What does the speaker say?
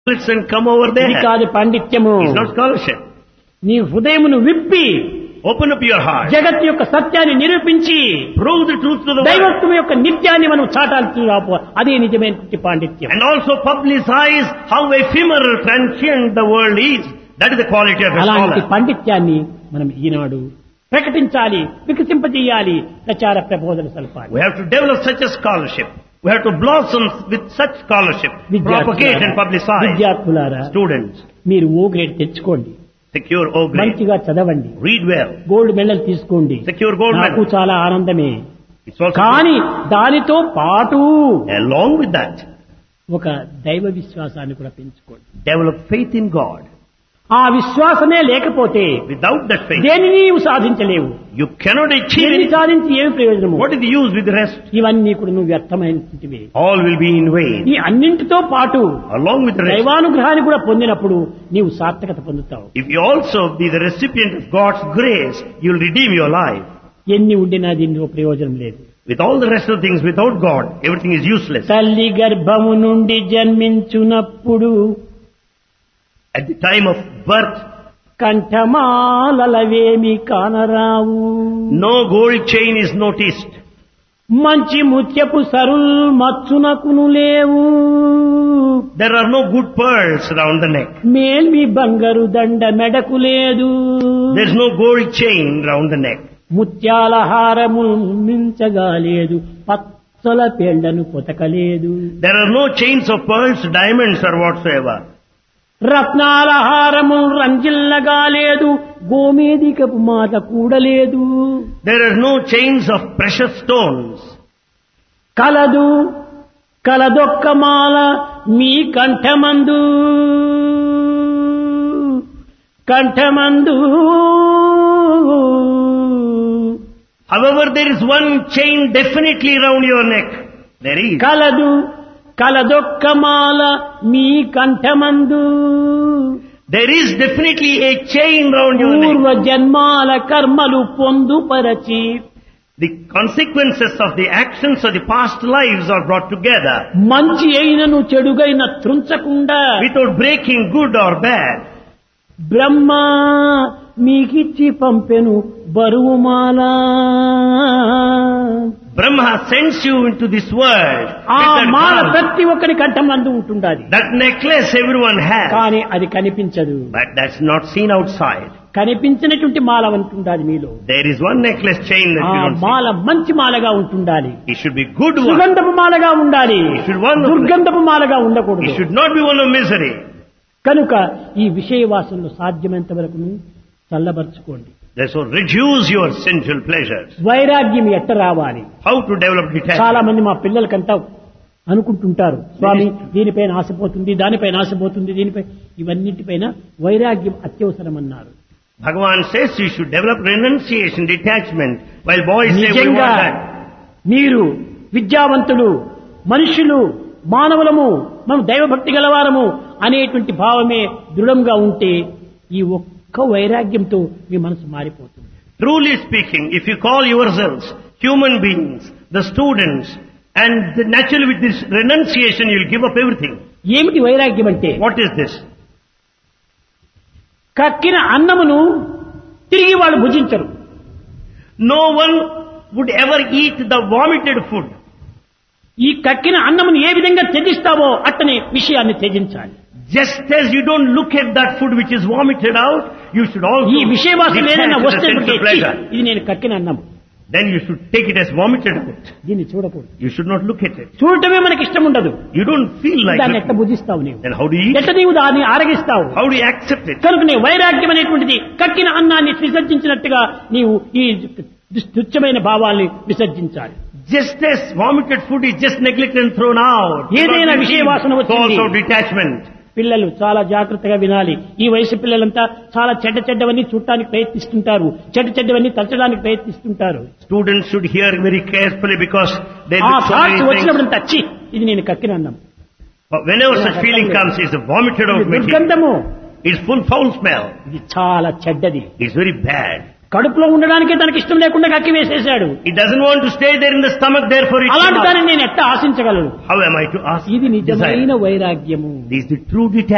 and come over ఇది there. కాదు పాండిత్యము It's not scholarship. నీ హృదయమును విప్పి Open up your heart. జగత్ యొక్క సత్యాన్ని నిరూపించి Prove the truth to the world. దైవత్వం యొక్క నిత్యాన్ని మనం చాటాల్సి రాపో అదే నిజమైనటువంటి పాండిత్యం And also publicize how ephemeral, transient the world is. That is the quality of a అలాంటి scholar. పాండిత్యాన్ని మనం ఈనాడు ప్రకటించాలి వికసింపజేయాలి ప్రచార ప్రబోధన సలపాలి We have to develop such a scholarship. We have to blossom with such scholarship. Propagate and publicize. విద్యార్థులారా Students, మీరు O grade తెచ్చుకోండి secure O grade. మంచిగా చదవండి Read well. Gold medal తీసుకోండి Secure gold నాకు medal. చాలా ఆనందమే It's also కానీ దానితో పాటు along with that, ఒక దైవ విశ్వాసాన్ని కూడా పెంచుకోండి develop faith in God. ఆ విశ్వాసమే లేకపోతే Without that faith, దేనిని నీవు సాధించలేవు you cannot achieve దేన్ని anything. సాధించి ఏమి ప్రయోజనము What is the use with the rest? ఇవన్నీ కూడా నువ్వు వ్యర్థమైనటువంటివి All will be in vain. ఈ అన్నింటితో పాటు Along with the rest, దైవానుగ్రహాన్ని కూడా పొందినప్పుడు నీవు సార్థకత పొందుతావు if you also be the recipient of God's grace, you will redeem your life. ఎన్ని ఉండినా దీనిలో ప్రయోజనం లేదు With all the rest of things, without God, everything is useless. తల్లి గర్భము నుండి జన్మించునప్పుడు At the time of birth, కంఠమాలవేమి కానరావు no gold chain is noticed. మంచి ముత్యపు సరుల్ మచ్చునకును లేవు There are no good pearls around the neck. మేల్మి బంగారు దండ మెడకు లేదు There is no gold chain around the neck. ముత్యాల హారము మించగా లేదు పచ్చల పేళ్లను పొతకలేదు There are no chains of pearls, diamonds or whatsoever. రత్నాల హారము రంజిల్లగా లేదు గోమేదికపు మాట కూడలేదు There are no chains of precious stones. కలదు కలదొక్క మాల మీ కంఠమందు కంఠమందు However, there is one chain definitely around your neck. There is. కలదు కలదొక్క మాల మీ కంఠమందు There is definitely a chain around your పూర్వ neck. జన్మాల కర్మలు పొందుపరచి The consequences of the actions of the past lives are brought together మంచి అయినను చెడుగైన త్రుంచకుండా without breaking good or bad. బ్రహ్మ మీకిచ్చి పంపెను బరువుమాల Brahma sends you into this world. ఆ with that Mala crown. ప్రతి ఒక్కరి కంఠమందు ఉంటుండాలి That necklace everyone has. కానీ అది కనిపించదు But that's not seen outside. కనిపించినటువంటి మాల ఉంటుండాలి మీలో There is one necklace chain that ఆ you don't మాల మంచి మాలగా ఉంటుండాలి see. It should be good one. సుగంధపు మాలగా ఉండాలి It should one of దుర్గంధపు మాలగా It ఉండకూడదు should not be one of misery. కనుక ఈ విషయ వాసనలు సాధ్యమైనంత వరకు చల్లబరుచుకోండి Therefore, reduce your sensual pleasures. వైరాగ్యం ఎట్ట రావాలి How to develop చాలా detachment? మంది మా పిల్లలకంతా అనుకుంటుంటారు స్వామి దీనిపైన ఆశపోతుంది దానిపైన ఆశపోతుంది దీనిపై ఇవన్నిటిపైన వైరాగ్యం అత్యవసరం అన్నారు Bhagavan says you should develop renunciation, detachment, while boys say we నిజంగా want that. మీరు విద్యావంతులు మనుషులు మానవులము మనం దైవభక్తి గలవారము అనేటువంటి భావమే దృఢంగా ఉంటే ఈ ఒక్క వైరాగ్యంతో మీ మనసు మారిపోతుంది Truly speaking, if you call yourselves human beings, the students, and the- naturally with this renunciation you'll give up everything. ఏమిటి వైరాగ్యం అంటే What is this? కక్కిన అన్నమును తిరిగి వాళ్ళు భుజించరు No one would ever eat the vomited food. ఈ కక్కిన అన్నమును ఏ విధంగా త్యజిస్తావో అట్టనే విషయాన్ని త్యజించాలి Just as you don't look at that food which is vomited out, you should also ఈ విషయవాసన detach ఏదైనా the వస్తే sense of pleasure. ఇది నేను కక్కిన అన్నం Then you should take it as vomited out. దీన్ని చూడకూడదు You should not look at it. చూడటమే మనకి ఇష్టం ఉండదు You don't feel like దాన్ని it. ఎట్ట భుజిస్తావు నీవు Then how do you eat? ఎట్ట నీవు దాన్ని ఆరగిస్తావు How do you accept it? కనుకనే వైరాగ్యం అనేటువంటిది కక్కిన అన్నాన్ని విసర్జించినట్టుగా నీవు ఈ తుచ్చమైన భావాల్ని విసర్జించాలి Just as vomited food is just neglected and thrown out. ఏదైనా విషయ వాసన So వచ్చింది. also detachment. పిల్లలు చాలా జాగ్రత్తగా వినాలి ఈ వయసు పిల్లలంతా చాలా చెడ్డ చెడ్డవన్నీ చూడటానికి ప్రయత్నిస్తుంటారు చెడ్డ చెడ్డవన్నీ తలచడానికి ప్రయత్నిస్తుంటారు Students should hear very carefully because they ఆ look so thoughts many things. వచ్చినప్పుడు తచ్చి ఇది నేను కక్కిన అన్నం But whenever such feeling comes, it's a vomited out ఇది material. దుర్గంధము It's full foul smell. ఇది చాలా చెడ్డది It's very bad. కడుపులో ఉండడానికే తనకి ఇష్టం లేకుండా కక్కి వేసేశాడు It doesn't want to stay there in the stomach, therefore it అలాంటి cannot. దాన్ని నేను ఎట్ట ఆశించగలను How am I to ask? ఇది desire? నిజమైన వైరాగ్యము This is the true detachment.